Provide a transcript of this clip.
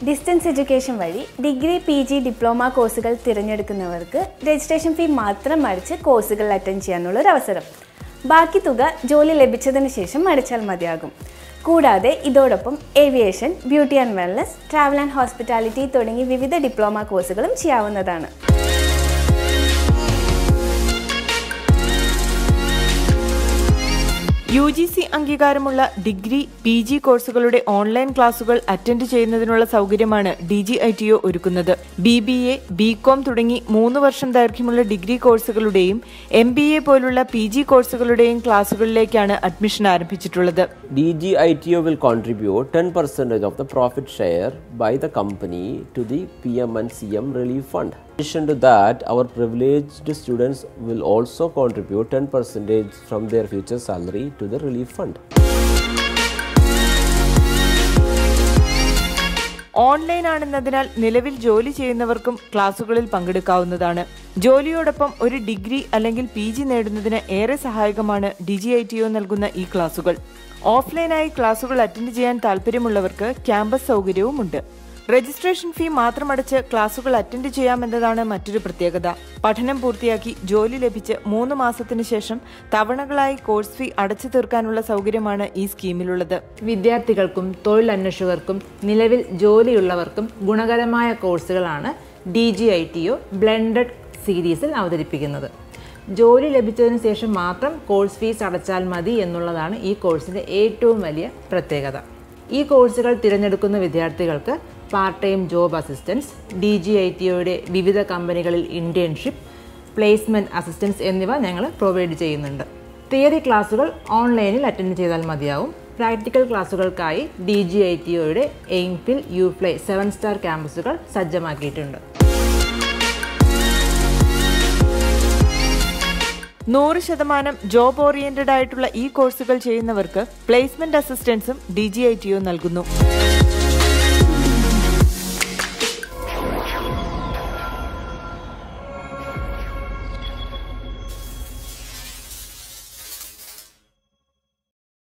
Distance education വഴി degree P G diploma കോഴ്സുകൾ തിരഞ്ഞെടുക്കുന്നവർക്ക് രജിസ്ട്രേഷൻ ഫീ മാത്രം അടിച്ച് കോഴ്സുകൾ അറ്റൻഡ് ചെയ്യാനുള്ളൊരു അവസരം ബാക്കി തുക ജോലി ലഭിച്ചതിന് ശേഷം അടച്ചാൽ മതിയാകും കൂടാതെ ഇതോടൊപ്പം aviation beauty and wellness travel and hospitality തുടങ്ങി വിവിധ ഡിപ്ലോമ കോഴ്സുകളും ചെയ്യാവുന്നതാണ് യു ജി സി അംഗീകാരമുള്ള ഡിഗ്രി പി ജി കോഴ്സുകളുടെ ഓൺലൈൻ ക്ലാസുകൾ അറ്റൻഡ് ചെയ്യുന്നതിനുള്ള സൗകര്യമാണ് D G I T O ഒരുക്കുന്നത് B B A B com തുടങ്ങി മൂന്ന് വർഷം ദൈർഘ്യമുള്ള ഡിഗ്രി കോഴ്സുകളുടെയും എം ബി എ പോലുള്ള പി ജി കോഴ്സുകളുടെയും ക്ലാസുകളിലേക്കാണ് അഡ്മിഷൻ ആരംഭിച്ചിട്ടുള്ളത് DGITO will contribute 10% of the profit share by the company to the PM and CM Relief Fund. In addition to that, our privileged students will also contribute 10% from their future salary to the relief fund. Online ആണെന്നതിനാൽ നിലവിൽ ജോലി ചെയ്യുന്നവർക്കും ക്ലാസുകളിൽ പങ്കെടുക്കാവുന്നതാണ് ജോലിയോടൊപ്പം ഒരു degree അല്ലെങ്കിൽ P G നേടുന്നതിന് ഏറെ സഹായകമാണ് D G I T O നൽകുന്ന ഈ ക്ലാസുകൾ ഓഫ്ലൈനായി ക്ലാസുകൾ അറ്റൻഡ് ചെയ്യാൻ താല്പര്യമുള്ളവർക്ക് ക്യാമ്പസ് സൗകര്യവുമുണ്ട് രജിസ്ട്രേഷൻ ഫീ മാത്രമടച്ച് ക്ലാസുകൾ അറ്റൻഡ് ചെയ്യാമെന്നതാണ് മറ്റൊരു പ്രത്യേകത പഠനം പൂർത്തിയാക്കി ജോലി ലഭിച്ച് മൂന്ന് മാസത്തിന് ശേഷം തവണകളായി കോഴ്സ് ഫീ അടച്ചു തീർക്കാനുള്ള സൗകര്യമാണ് ഈ സ്കീമിലുള്ളത് വിദ്യാർത്ഥികൾക്കും തൊഴിലന്വേഷകർക്കും നിലവിൽ ജോലിയുള്ളവർക്കും ഗുണകരമായ കോഴ്സുകളാണ് D G I T O blended സീരീസിൽ അവതരിപ്പിക്കുന്നത് ജോലി ലഭിച്ചതിന് ശേഷം മാത്രം കോഴ്സ് ഫീസ് അടച്ചാൽ മതി എന്നുള്ളതാണ് ഈ കോഴ്സിൻ്റെ ഏറ്റവും വലിയ പ്രത്യേകത ഈ കോഴ്സുകൾ തിരഞ്ഞെടുക്കുന്ന വിദ്യാർത്ഥികൾക്ക് part time job assistance D G I T ഒയുടെ വിവിധ കമ്പനികളിൽ ഇൻറ്റേൺഷിപ്പ് പ്ലേസ്മെൻറ്റ് അസിസ്റ്റൻസ് എന്നിവ ഞങ്ങൾ പ്രൊവൈഡ് ചെയ്യുന്നുണ്ട് തിയറി ക്ലാസുകൾ ഓൺലൈനിൽ അറ്റൻഡ് ചെയ്താൽ മതിയാവും പ്രാക്ടിക്കൽ ക്ലാസുകൾക്കായി ഡി ജി ഐ ടി ഒയുടെ എയിംഫിൽ യു ഫ്ലൈ സെവൻ സ്റ്റാർ ക്യാമ്പസുകൾ സജ്ജമാക്കിയിട്ടുണ്ട് നൂറ് ശതമാനം ജോബ് ഓറിയന്റഡ് ആയിട്ടുള്ള ഈ കോഴ്സുകൾ ചെയ്യുന്നവർക്ക് പ്ലേസ്മെന്റ് അസിസ്റ്റൻസും D G I T O നൽകുന്നു